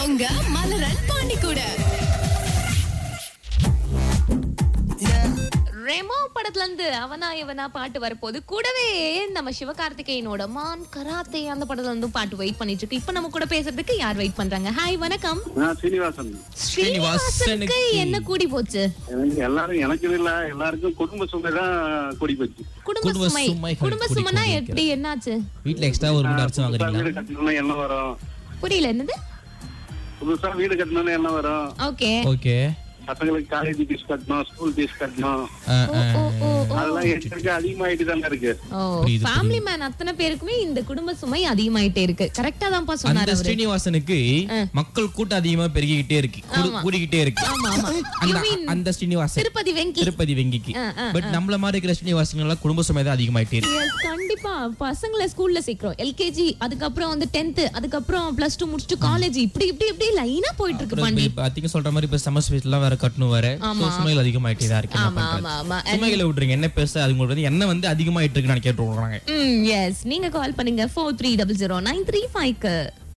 உங்க மலரன் பாண்டி கூட ரெமோ படத்துல இருந்து அவனா இவனா பாட்டு வரப்போது கூடவே நம்ம சிவகார்த்திகேயனோட மான் கராத்தே அந்த படத்துல இருந்து பாட்டு வெயிட் பண்ணிட்டு இருக்கு இப்ப நம்ம கூட பேசுறதுக்கு யார் வெயிட் பண்றாங்க ஹாய் வணக்கம் நான் சீனிவாசன் ஸ்ரீனிவாசனுக்கு என்ன கூடி போச்சு எனக்கு எல்லாரும் எனக்கு இல்ல எல்லாருக்கும் குடும்ப சுமை தான் கூடி போச்சு குடும்ப குடும்ப சுமை சுமைகள் குடும்ப கூடி சுமைனா கொண்டிருக்கிறது. எப்படி என்னாச்சு வீட்ல எக்ஸ்ட்ரா ஒரு மூணு அரிசி புதுசா வாங்குறீங்களா வீடு கட்டணும்னா என்ன வரும் புரியல என்னது புதுசா வீடு கட்டணும்னா என்ன வரும் ஓகே ஓகே பசங்களுக்கு காலேஜ் ஃபீஸ் கட்டணும் ஸ்கூல் ஃபீஸ் கட்டணும் ஓ ஓ ஓ ஓ அதெல்லாம் எங்களுக்கு அதிகமாயிட்டு தானே இருக்கு ஓ புரியுது, ஃபேமிலி மேன் அத்தனை பேருக்குமே இந்த குடும்ப சுமை அதிகமாயிட்டே இருக்கு கரெக்டா தான்ப்பா சொன்னாரு அந்த அவரு ஸ்ரீனிவாசனுக்கு மக்கள் கூட்டம் அதிகமா பெருகிக்கிட்டே இருக்கு கூடு- ஆமா. கூடிக்கிட்டே இருக்கு ஆமா ஆமா You அந்த mean அந்த ஸ்ரீனிவாசன் திருப்பதி வெங்கி திருப்பதி வெங்கிக்கு ஆ, ஆ, பட் நம்மள மாதிரி இருக்கிற ஸ்ரீனிவாசன் எல்லாம் குடும்ப சுமை தான் அதிகமாயிட்டே இருக்கு Yes, கண்டிப்பா பசங்களை ஸ்கூல்ல சேர்க்கிறோம் எல்கேஜி அதுக்கப்புறம் வந்து டென்த் அதுக்கப்புறம் பிளஸ் டூ முடிச்சுட்டு காலேஜ் இப்படி இப்படி இப்படி லைனா போயிட்டு இருக்கு பாண்டி இப்ப அதிகம் சொல்ற மாதிரி இப்ப சம்மர் ஸ்பீஸ் எல்லாம் வேற கட்டணும் வேற So, சுமைகள் அதிகமாயிட்டே தான் இருக்கு என்ன ஆமா பண்றது? ஆமா ஆமா சுமைகளை விட்டுருங்க என்ன பேச அது உங்களுக்கு வந்து என்ன வந்து அதிகமாயிட்டு இருக்குன்னு கேட்டு விடுறாங்க ம் எஸ் நீங்க கால் பண்ணுங்க four three double zero nine three ஃபைவ்க்கு